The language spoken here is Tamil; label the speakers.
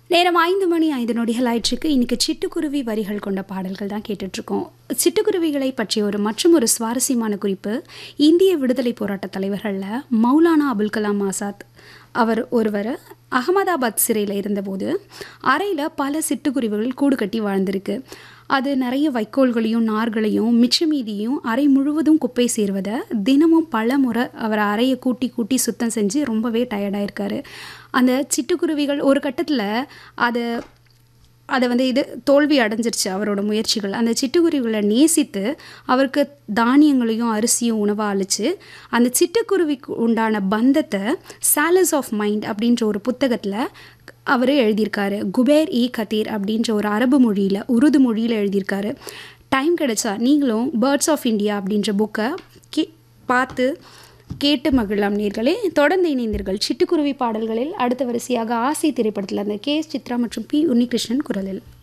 Speaker 1: நேரம் ஐந்து மணி ஐந்து நொடிகள் ஆயிற்றுக்கு இன்னைக்கு சிட்டுக்குருவி வரிகள் கொண்ட பாடல்கள் தான் கேட்டுட்ருக்கோம் சிட்டுக்குருவிகளை பற்றிய ஒரு மற்றும் ஒரு சுவாரஸ்யமான குறிப்பு இந்திய விடுதலை போராட்ட தலைவர்களில் மௌலானா அபுல் கலாம் ஆசாத் அவர் ஒருவர் அகமதாபாத் சிறையில் இருந்தபோது அறையில் பல சிட்டுக்குருவிகள் கூடு கட்டி வாழ்ந்திருக்கு அது நிறைய வைக்கோல்களையும் நார்களையும் மிச்ச மீதியும் அறை முழுவதும் குப்பை சேர்வதை தினமும் பல முறை அவர் அறையை கூட்டி கூட்டி சுத்தம் செஞ்சு ரொம்பவே டயர்டாயிருக்காரு அந்த சிட்டுக்குருவிகள் ஒரு கட்டத்தில் அதை அதை வந்து இது தோல்வி அடைஞ்சிருச்சு அவரோட முயற்சிகள் அந்த சிட்டுக்குருவிகளை நேசித்து அவருக்கு தானியங்களையும் அரிசியும் உணவாக அழிச்சு அந்த சிட்டுக்குருவிக்கு உண்டான பந்தத்தை சாலஸ் ஆஃப் மைண்ட் அப்படின்ற ஒரு புத்தகத்தில் அவர் எழுதியிருக்காரு குபேர் இ கதீர் அப்படின்ற ஒரு அரபு மொழியில் உருது மொழியில் எழுதியிருக்காரு டைம் கிடைச்சா நீங்களும் பேர்ட்ஸ் ஆஃப் இந்தியா அப்படின்ற புக்கை கே பார்த்து கேட்டு மகிழலாம் நேர்களே தொடர்ந்து இணைந்தீர்கள் சிட்டுக்குருவி பாடல்களில் அடுத்த வரிசையாக ஆசை திரைப்படத்தில் அந்த கே எஸ் சித்ரா மற்றும் பி உன்னிகிருஷ்ணன் குரலில்